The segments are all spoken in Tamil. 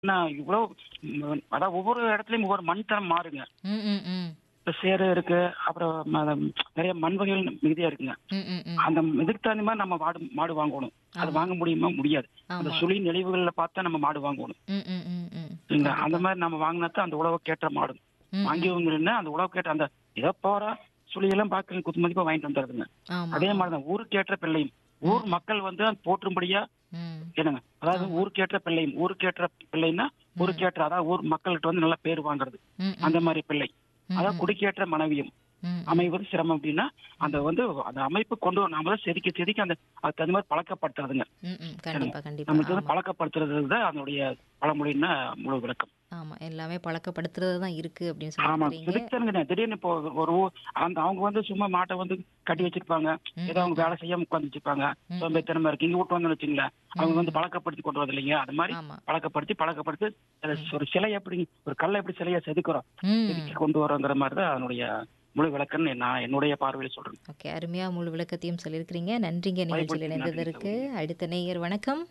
ஏன்னா இவ்வளவு ம், அதாவது ஒவ்வொரு இடத்துலயும் ஒவ்வொரு மண் தரம் மாறுங்க ம் ம் ம் இப்ப சேரு இருக்கு அப்புறம் ம- நிறைய மண் வகைகள் மிகுதியா இருக்குங்க ம் ம் ம் அந்த இதுக்கு தகுந்த மாதிரி நம்ம மாடு மாடு வாங்கணும் அது ஆமா. வாங்க முடியுமா முடியாது அந்த ஆமா சுழி நெளிவுகள்ல பார்த்தா நம்ம மாடு வாங்கணும் ம் ம் ம் ம் இல்லைங்களா அந்த மாதிரி நம்ம வாங்கினா தான் அந்த உழவுக்கேற்ற மாடு ம், வாங்கியவங்க அந்த உழவுக்கேற்ற அந்த ஏதோ போற சுழியெல்லாம் பார்க்க குத்து மதிப்பா வாங்கிட்டு வந்துடுதுங்க ஆமா அதே மாதிரிதான் ஊருக்கேற்ற பிள்ளையும் ஊர் மக்கள் வந்து அது போற்றும்படியா ம் என்னங்க அதாவது ஆமா. ஊருக்கேற்ற பிள்ளையும் ஊருக்கேற்ற பிள்ளைன்னா ஊருக்கேற்ற அதாவது ஊர் மக்கள்கிட்ட வந்து நல்ல பேர் வாங்குறது ம், ம், அந்த மாதிரி பிள்ளை ம், அதாவது ம், குடிக்கேற்ற மனைவியும் ம், அமைவது சிரமம் அப்படின்னா அந்த வந்து அந்த அமைப்பு கொண்டு வர நாம தான் செதுக்கி செதுக்கி அந்த அதுக்கு தகுந்த மாதிரி பழக்கப்படுத்துறதுங்க ம், ம், கண்டிப்பா கண்டிப்பா நம்மளுக்கு வந்து ஆமா பழக்கப்படுத்துறது தான் அதனுடைய பழமொழின்னா முழு விளக்கம் ஆமா எல்லாமே பழக்கப்படுத்துறது தான் இருக்கு அப்படின்னு ஆமா சொல்லிக்கிறீங்க செதுக்கிறாங்க திடீர்னு இப்போ ஒரு ஊ- அந்த அவங்க வந்து சும்மா மாட்டை வந்து கட்டி வச்சிருப்பாங்க ம், ஏதோ அவங்க வேலை செய்யாம உட்காந்து வச்சிருப்பாங்க ம், சோம்பேத்தனமா இருக்கு இங்க விட்டு வந்து வச்சுங்களேன் அவங்க வந்து பழக்கப்படுத்தி கொண்டு வரது இல்லைங்க அது மாதிரி ஆமா பழக்கப்படுத்தி பழக்கப்படுத்தி அது ஒரு சிலை எப்படி ஒரு கல்லை எப்படி சிலையா செதுக்குறோம் ம் செதுக்கி கொண்டு வரோங்கிற மாதிரி தான் அதனுடைய முழு விளக்கம்னு நான் என்னுடைய பார்வையில் சொல்றேன் ஓகே அருமையா முழு விளக்கத்தையும் சொல்லியிருக்கிறீங்க நன்றிங்க நிகழ்ச்சியில் வாய்ப்புக்கு இணைந்ததற்கு அடுத்த நேயர் வணக்கம்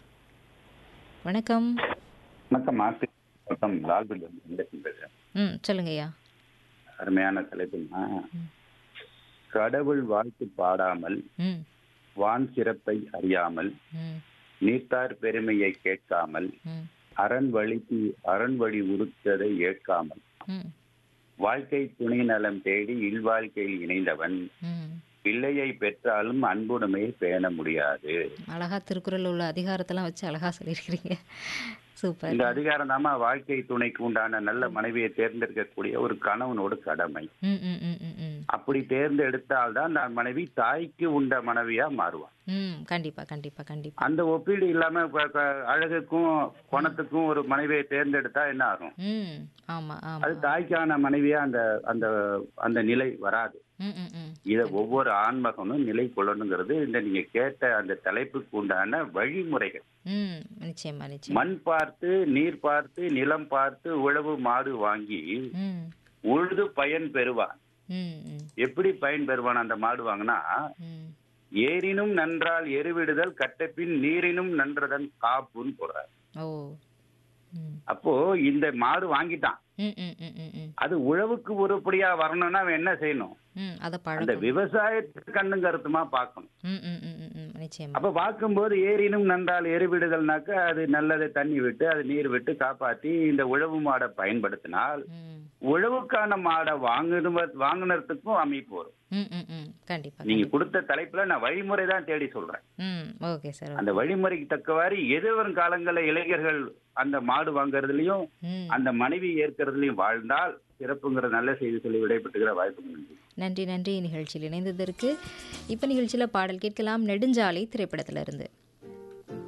வணக்கம் வணக்கம் மார்க் வணக்கம் லால்பில் வந்து வெங்கடேசன் பேசுறேன் ம் சொல்லுங்க ஐயா அருமையான தலைப்புமா ம். கடவுள் வாழ்த்து பாடாமல் ம் வான் சிறப்பை அறியாமல் ம் நீத்தார் பெருமையை கேட்காமல் ம் அரண் வழிக்கு அரண் வழி உடுத்ததை ஏற்காமல் ம் வாழ்க்கை துணை நலம் தேடி இல்வாழ்க்கையில் இணைந்தவன் ம் பிள்ளையை பெற்றாலும் அன்புடைமையை பேண முடியாது அழகா திருக்குறள் உள்ள அதிகாரத்தெல்லாம் வச்சு அழகா சொல்லியிருக்கிறீங்க சூப்பர் இந்த அதிகாரம் தாமா வாழ்க்கை துணைக்கு உண்டான நல்ல மனைவியை தேர்ந்தெடுக்கக்கூடிய ஒரு கணவனோட கடமை ம் ம் ம் ம் ம் அப்படி தேர்ந்தெடுத்தால்தான் அந்த மனைவி தாய்க்கு உண்ட மனைவியா மாறுவான் ம் கண்டிப்பா கண்டிப்பா கண்டிப்பா அந்த ஒப்பீடு இல்லாம இப்ப- இப்ப அழகுக்கும் குணத்துக்கும் ஒரு மனைவியை தேர்ந்தெடுத்தா என்ன ஆகும் ம் ஆமா ஆமா அது தாய்க்கான மனைவியா அந்த அந்த அந்த நிலை வராது ம் ம் ம் இத ஒவ்வொரு ஆண்மகனும் நிலை கொள்ளணுங்கிறது இந்த நீங்க கேட்ட அந்த தலைப்புக்கு உண்டான வழிமுறைகள் ம் நிச்சயமா நிச்சயமா மண் பார்த்து நீர் பார்த்து நிலம் பார்த்து உழவு மாடு வாங்கி ம் உழுது பயன் பெறுவான் ம் ம் எப்படி பயன் பெறுவான் அந்த மாடு வாங்கினா ம் ஏரினும் நன்றால் எருவிடுதல் கட்டப்பின் நீரினும் நன்றதன் காப்புன்னு போடுறார் ஓ ம் அப்போ இந்த மாடு வாங்கிட்டான் ம் ம் ம் ம் ம் அது உழவுக்கு உருப்படியா வரணும்னா அவன் என்ன செய்யணும் ம் அதை அந்த பழக்கம் விவசாயத்துக்கு கண்ணும் கருத்துமா பார்க்கணும் ம் ம் ம் ம் ம் நிச்சயமா அப்ப பார்க்கும்போது ஏரினும் நன்றால் எருவிடுதல்னாக்க அது நல்லதை தண்ணி விட்டு அது நீர் விட்டு காப்பாத்தி இந்த உழவு மாடை பயன்படுத்தினால் ம் உழவுக்கான மாடை வாங்குன வாங்குனதுக்கும் அமைப்பு வரும் ம் ம் ம் கண்டிப்பா நீங்க கண்டிப்பா. கொடுத்த தலைப்புல நான் வழிமுறை தான் தேடி சொல்றேன் ம் ஓகே சார் அந்த வழிமுறைக்கு தக்கவாறு எதிர்வரும் காலங்களில் இளைஞர்கள் அந்த மாடு வாங்குறதுலயும் ம் அந்த மனைவி ஏற்கிறதுலயும் வாழ்ந்தால் சிறப்புங்கிற நல்ல செய்தி சொல்லி விடைபெற்றுகிற வாய்ப்பு நன்றி நன்றி நன்றி நிகழ்ச்சியில் இணைந்ததற்கு இப்போ நிகழ்ச்சியில் பாடல் கேட்கலாம் நெடுஞ்சாலை திரைப்படத்திலிருந்து